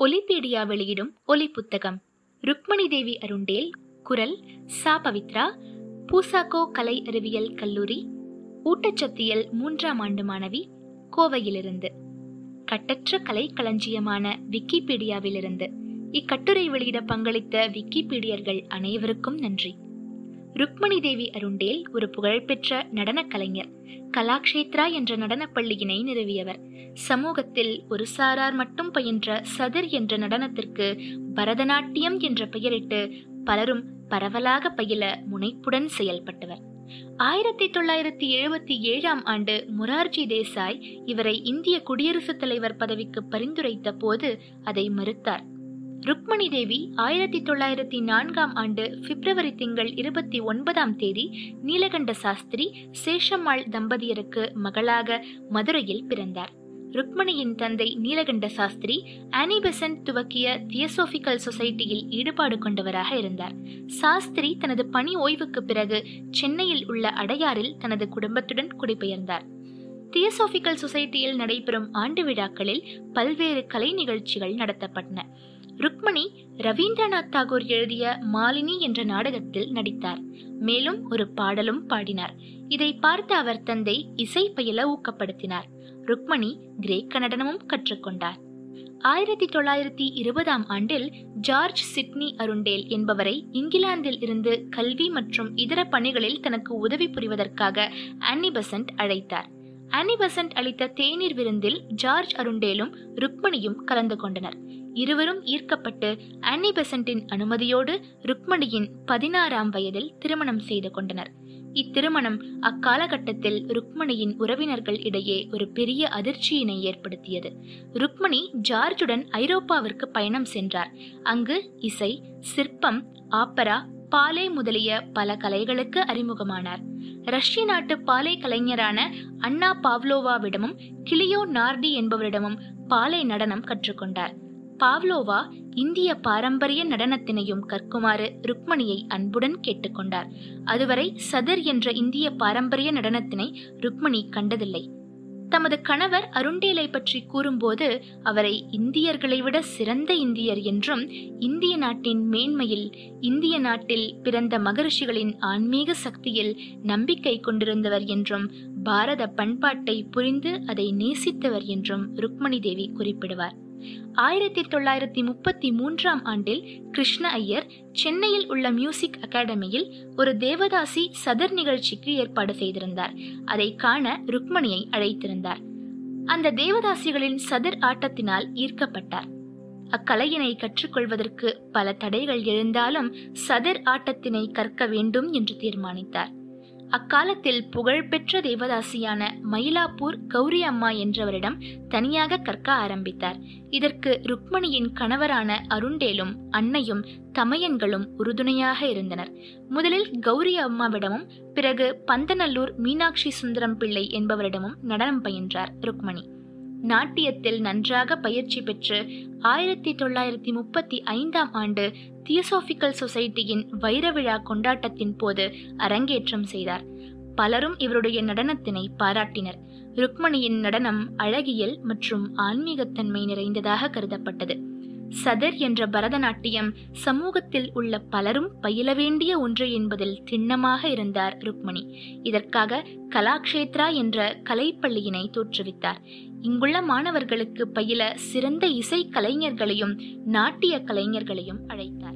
ஒலிபீடியா வெளியிடும் ஒலி புத்தகம் ருக்மணி தேவி அருண்டேல் குரல் சா பவித்ரா பூசாக்கோ கலை அறிவியல் கல்லூரி ஊட்டச்சத்தியல் மூன்றாம் ஆண்டு மாணவி கோவையிலிருந்து கட்டற்ற கலை களஞ்சியமான விக்கிபீடியாவிலிருந்து இக்கட்டுரை வெளியிட பங்களித்த விக்கிபீடியர்கள் அனைவருக்கும் நன்றி ருக்மணி தேவி அருண்டேல் ஒரு புகழ்பெற்ற நடனக் கலைஞர் கலாக்ஷேத்ரா என்ற நடனப் பள்ளியினை நிறுவியவர் சமூகத்தில் ஒரு சாரார் மட்டும் பயின்ற சதிர் என்ற நடனத்திற்கு பரதநாட்டியம் என்ற பெயரிட்டு பலரும் பரவலாக பயில முனைப்புடன் செயல்பட்டவர் ஆயிரத்தி தொள்ளாயிரத்தி எழுபத்தி ஏழாம் ஆண்டு முரார்ஜி தேசாய் இவரை இந்திய குடியரசுத் தலைவர் பதவிக்கு பரிந்துரைத்த போது அதை மறுத்தார் ருக்மணி தேவி ஆயிரத்தி தொள்ளாயிரத்தி நான்காம் ஆண்டு பிப்ரவரி திங்கள் இருபத்தி ஒன்பதாம் தேதி நீலகண்ட சாஸ்திரி சேஷம்மாள் தம்பதியருக்கு மகளாக மதுரையில் பிறந்தார் ருக்மணியின் தந்தை நீலகண்ட சாஸ்திரி ஆனிபெசன்ட் துவக்கிய தியசோபிக்கல் சொசைட்டியில் ஈடுபாடு கொண்டவராக இருந்தார் சாஸ்திரி தனது பணி ஓய்வுக்கு பிறகு சென்னையில் உள்ள அடையாறில் தனது குடும்பத்துடன் குடிபெயர்ந்தார் தியசோபிக்கல் சொசைட்டியில் நடைபெறும் ஆண்டு விழாக்களில் பல்வேறு கலை நிகழ்ச்சிகள் நடத்தப்பட்டன ருக்மணி ரவீந்திரநாத் தாகூர் எழுதிய மாலினி என்ற நாடகத்தில் நடித்தார் மேலும் ஒரு பாடலும் பாடினார் இதை பார்த்த அவர் தந்தை இசை பயில ஊக்கப்படுத்தினார் ருக்மணி கிரேக்க நடனமும் கற்றுக்கொண்டார் ஆயிரத்தி தொள்ளாயிரத்தி இருபதாம் ஆண்டில் ஜார்ஜ் சிட்னி அருண்டேல் என்பவரை இங்கிலாந்தில் இருந்து கல்வி மற்றும் இதர பணிகளில் தனக்கு உதவி புரிவதற்காக அன்னி பெசன்ட் அழைத்தார் அன்னி பெசன்ட் அளித்த தேநீர் விருந்தில் ஜார்ஜ் அருண்டேலும் ருக்மணியும் கலந்து கொண்டனர் இருவரும் ஈர்க்கப்பட்டு அன்னி பெசன்ட்டின் அனுமதியோடு ருக்மணியின் பதினாறாம் வயதில் திருமணம் செய்து கொண்டனர் இத்திருமணம் அக்காலகட்டத்தில் ருக்மணியின் உறவினர்கள் இடையே ஒரு பெரிய அதிர்ச்சியினை ஏற்படுத்தியது ருக்மணி ஜார்ஜுடன் ஐரோப்பாவிற்கு பயணம் சென்றார் அங்கு இசை சிற்பம் ஆப்பரா பாலே முதலிய பல கலைகளுக்கு அறிமுகமானார் ரஷ்ய நாட்டு பாலே கலைஞரான அண்ணா பாவ்லோவாவிடமும் கிளியோ நார்டி என்பவரிடமும் பாலே நடனம் கற்றுக்கொண்டார் பாவ்லோவா இந்திய பாரம்பரிய நடனத்தினையும் கற்குமாறு ருக்மணியை அன்புடன் கேட்டுக்கொண்டார் அதுவரை சதர் என்ற இந்திய பாரம்பரிய நடனத்தினை ருக்மணி கண்டதில்லை தமது கணவர் அருண்டேலை பற்றி கூறும்போது அவரை இந்தியர்களை விட சிறந்த இந்தியர் என்றும் இந்திய நாட்டின் மேன்மையில் இந்திய நாட்டில் பிறந்த மகரிஷிகளின் ஆன்மீக சக்தியில் நம்பிக்கை கொண்டிருந்தவர் என்றும் பாரத பண்பாட்டை புரிந்து அதை நேசித்தவர் என்றும் ருக்மணி தேவி குறிப்பிடுவார் ஆயிரத்தி தொள்ளாயிரத்தி முப்பத்தி மூன்றாம் ஆண்டில் கிருஷ்ண ஐயர் சென்னையில் உள்ள மியூசிக் அகாடமியில் ஒரு தேவதாசி சதர் நிகழ்ச்சிக்கு ஏற்பாடு செய்திருந்தார் அதை காண ருக்மணியை அழைத்திருந்தார் அந்த தேவதாசிகளின் சதர் ஆட்டத்தினால் ஈர்க்கப்பட்டார் அக்கலையினை கற்றுக்கொள்வதற்கு பல தடைகள் எழுந்தாலும் சதர் ஆட்டத்தினை கற்க வேண்டும் என்று தீர்மானித்தார் அக்காலத்தில் புகழ்பெற்ற தேவதாசியான மயிலாப்பூர் கௌரி அம்மா என்றவரிடம் தனியாக கற்க ஆரம்பித்தார் இதற்கு ருக்மணியின் கணவரான அருண்டேலும் அன்னையும் தமையன்களும் உறுதுணையாக இருந்தனர் முதலில் கௌரி அம்மாவிடமும் பிறகு பந்தநல்லூர் மீனாட்சி சுந்தரம் பிள்ளை என்பவரிடமும் நடனம் பயின்றார் ருக்மணி நாட்டியத்தில் நன்றாக பயிற்சி பெற்று ஆயிரத்தி தொள்ளாயிரத்தி முப்பத்தி ஐந்தாம் ஆண்டு தியசோபிக்கல் சொசைட்டியின் வைர விழா கொண்டாட்டத்தின் போது அரங்கேற்றம் செய்தார் பலரும் இவருடைய நடனத்தினை பாராட்டினர் ருக்மணியின் நடனம் அழகியல் மற்றும் ஆன்மீகத்தன்மை நிறைந்ததாக கருதப்பட்டது சதர் என்ற பரதநாட்டியம் சமூகத்தில் உள்ள பலரும் பயில வேண்டிய ஒன்று என்பதில் திண்ணமாக இருந்தார் ருக்மணி இதற்காக கலாக்ஷேத்ரா என்ற கலைப்பள்ளியினை தோற்றுவித்தார் இங்குள்ள மாணவர்களுக்கு பயில சிறந்த இசை கலைஞர்களையும் நாட்டிய கலைஞர்களையும் அழைத்தார்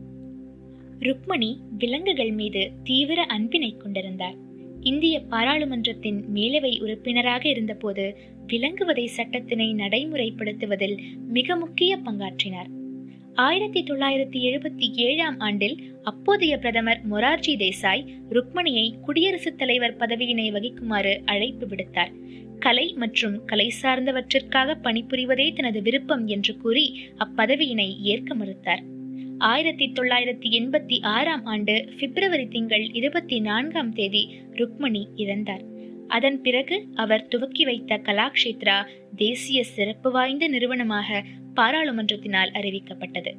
ருக்மணி விலங்குகள் மீது தீவிர அன்பினை கொண்டிருந்தார் இந்திய பாராளுமன்றத்தின் மேலவை உறுப்பினராக இருந்தபோது விலங்குவதை சட்டத்தினை நடைமுறைப்படுத்துவதில் மிக முக்கிய பங்காற்றினார் ஆயிரத்தி தொள்ளாயிரத்தி எழுபத்தி ஏழாம் ஆண்டில் அப்போதைய பிரதமர் மொரார்ஜி தேசாய் ருக்மணியை குடியரசுத் தலைவர் பதவியினை வகிக்குமாறு அழைப்பு விடுத்தார் கலை மற்றும் கலை சார்ந்தவற்றிற்காக பணிபுரிவதே தனது விருப்பம் என்று கூறி அப்பதவியினை ஏற்க மறுத்தார் ஆயிரத்தி தொள்ளாயிரத்தி எண்பத்தி ஆறாம் ஆண்டு பிப்ரவரி திங்கள் இருபத்தி நான்காம் தேதி ருக்மணி இறந்தார் அதன் பிறகு அவர் துவக்கி வைத்த கலாக்ஷேத்ரா தேசிய சிறப்பு வாய்ந்த நிறுவனமாக பாராளுமன்றத்தினால் அறிவிக்கப்பட்டது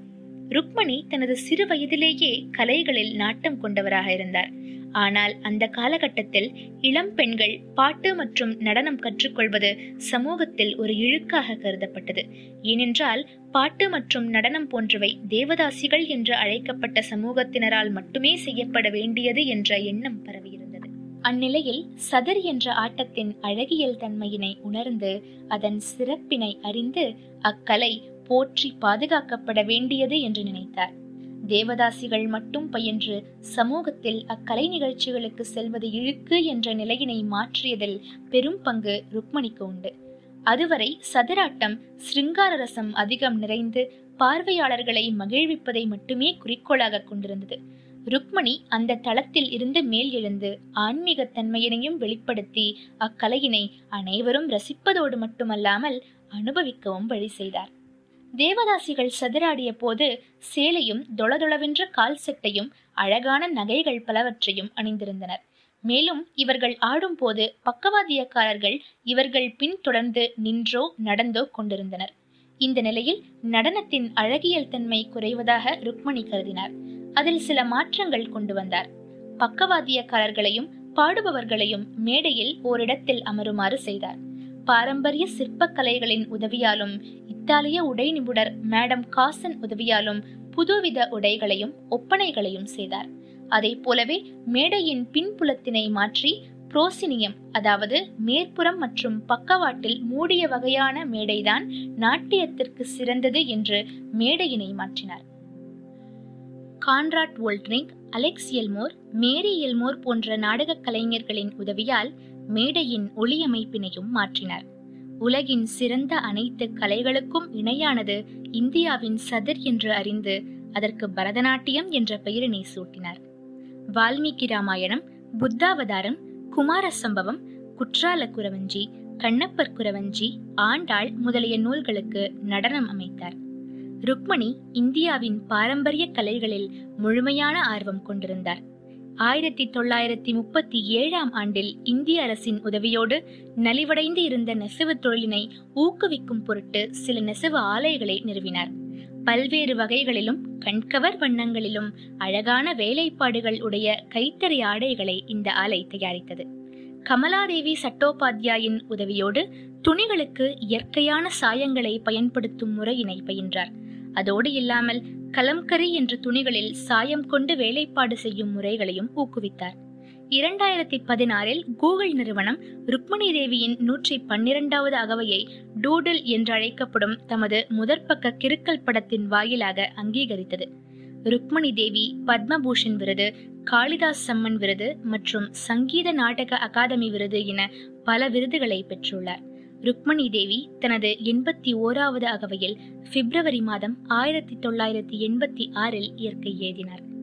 ருக்மணி தனது சிறு வயதிலேயே கலைகளில் நாட்டம் கொண்டவராக இருந்தார் ஆனால் அந்த காலகட்டத்தில் இளம் பெண்கள் பாட்டு மற்றும் நடனம் கற்றுக்கொள்வது சமூகத்தில் ஒரு இழுக்காக கருதப்பட்டது ஏனென்றால் பாட்டு மற்றும் நடனம் போன்றவை தேவதாசிகள் என்று அழைக்கப்பட்ட சமூகத்தினரால் மட்டுமே செய்யப்பட வேண்டியது என்ற எண்ணம் பரவியிருந்தது அந்நிலையில் சதர் என்ற ஆட்டத்தின் அழகியல் தன்மையினை உணர்ந்து அதன் சிறப்பினை அறிந்து அக்கலை போற்றி பாதுகாக்கப்பட வேண்டியது என்று நினைத்தார் தேவதாசிகள் மட்டும் பயின்று சமூகத்தில் அக்கலை நிகழ்ச்சிகளுக்கு செல்வது இழுக்கு என்ற நிலையினை மாற்றியதில் பெரும் பங்கு ருக்மணிக்கு உண்டு அதுவரை சதுராட்டம் சிருங்கார ரசம் அதிகம் நிறைந்து பார்வையாளர்களை மகிழ்விப்பதை மட்டுமே குறிக்கோளாக கொண்டிருந்தது ருக்மணி அந்த தளத்தில் இருந்து மேல் எழுந்து ஆன்மீக தன்மையினையும் வெளிப்படுத்தி அக்கலையினை அனைவரும் ரசிப்பதோடு மட்டுமல்லாமல் அனுபவிக்கவும் வழி செய்தார் தேவதாசிகள் சதுராடிய போது சேலையும் தொளதொளவென்ற கால் செட்டையும் அழகான நகைகள் பலவற்றையும் அணிந்திருந்தனர் மேலும் இவர்கள் ஆடும்போது பக்கவாதியக்காரர்கள் இவர்கள் பின் தொடர்ந்து நின்றோ நடந்தோ கொண்டிருந்தனர் இந்த நிலையில் நடனத்தின் அழகியல் தன்மை குறைவதாக ருக்மணி கருதினார் அதில் சில மாற்றங்கள் கொண்டு வந்தார் பக்கவாதியக்காரர்களையும் பாடுபவர்களையும் மேடையில் ஓரிடத்தில் அமருமாறு செய்தார் பாரம்பரிய சிற்பக்கலைகளின் உதவியாலும் இத்தாலிய உடை நிபுணர் மேடம் காசன் உதவியாலும் புதுவித உடைகளையும் ஒப்பனைகளையும் செய்தார் அதை போலவே மேடையின் பின்புலத்தினை மாற்றி புரோசினியம் அதாவது மேற்புறம் மற்றும் பக்கவாட்டில் மூடிய வகையான மேடைதான் நாட்டியத்திற்கு சிறந்தது என்று மேடையினை மாற்றினார் கான்ராட் வோல்ட்ரிங் அலெக்ஸ் எல்மோர் மேரி எல்மோர் போன்ற நாடகக் கலைஞர்களின் உதவியால் மேடையின் ஒளியமைப்பினையும் மாற்றினார் உலகின் சிறந்த அனைத்து கலைகளுக்கும் இணையானது இந்தியாவின் சதிர் என்று அறிந்து அதற்கு பரதநாட்டியம் என்ற பெயரினை சூட்டினார் வால்மீகி ராமாயணம் புத்தாவதாரம் குமார சம்பவம் குற்றால குரவஞ்சி கண்ணப்பர் குரவஞ்சி ஆண்டாள் முதலிய நூல்களுக்கு நடனம் அமைத்தார் ருக்மணி இந்தியாவின் பாரம்பரிய கலைகளில் முழுமையான ஆர்வம் கொண்டிருந்தார் ஆயிரத்தி தொள்ளாயிரத்தி முப்பத்தி ஏழாம் ஆண்டில் இந்திய அரசின் உதவியோடு நலிவடைந்து இருந்த நெசவு தொழிலினை ஊக்குவிக்கும் பொருட்டு சில நெசவு ஆலைகளை நிறுவினார் பல்வேறு வகைகளிலும் கண்கவர் வண்ணங்களிலும் அழகான வேலைப்பாடுகள் உடைய கைத்தறி ஆடைகளை இந்த ஆலை தயாரித்தது கமலாதேவி சட்டோபாத்யாயின் உதவியோடு துணிகளுக்கு இயற்கையான சாயங்களை பயன்படுத்தும் முறையினை பயின்றார் அதோடு இல்லாமல் கலம்கரி என்ற துணிகளில் சாயம் கொண்டு வேலைப்பாடு செய்யும் முறைகளையும் ஊக்குவித்தார் இரண்டாயிரத்தி பதினாறில் கூகுள் நிறுவனம் ருக்மணி தேவியின் நூற்றி பன்னிரண்டாவது அகவையை டூடில் என்று அழைக்கப்படும் தமது முதற்பக்க கிறுக்கல் படத்தின் வாயிலாக அங்கீகரித்தது ருக்மணி தேவி பத்மபூஷன் விருது காளிதாஸ் சம்மன் விருது மற்றும் சங்கீத நாடக அகாதமி விருது என பல விருதுகளை பெற்றுள்ளார் ருக்மணி தேவி தனது எண்பத்தி ஓராவது அகவையில் பிப்ரவரி மாதம் ஆயிரத்தி தொள்ளாயிரத்தி எண்பத்தி ஆறில் இயற்கை எழுதினார்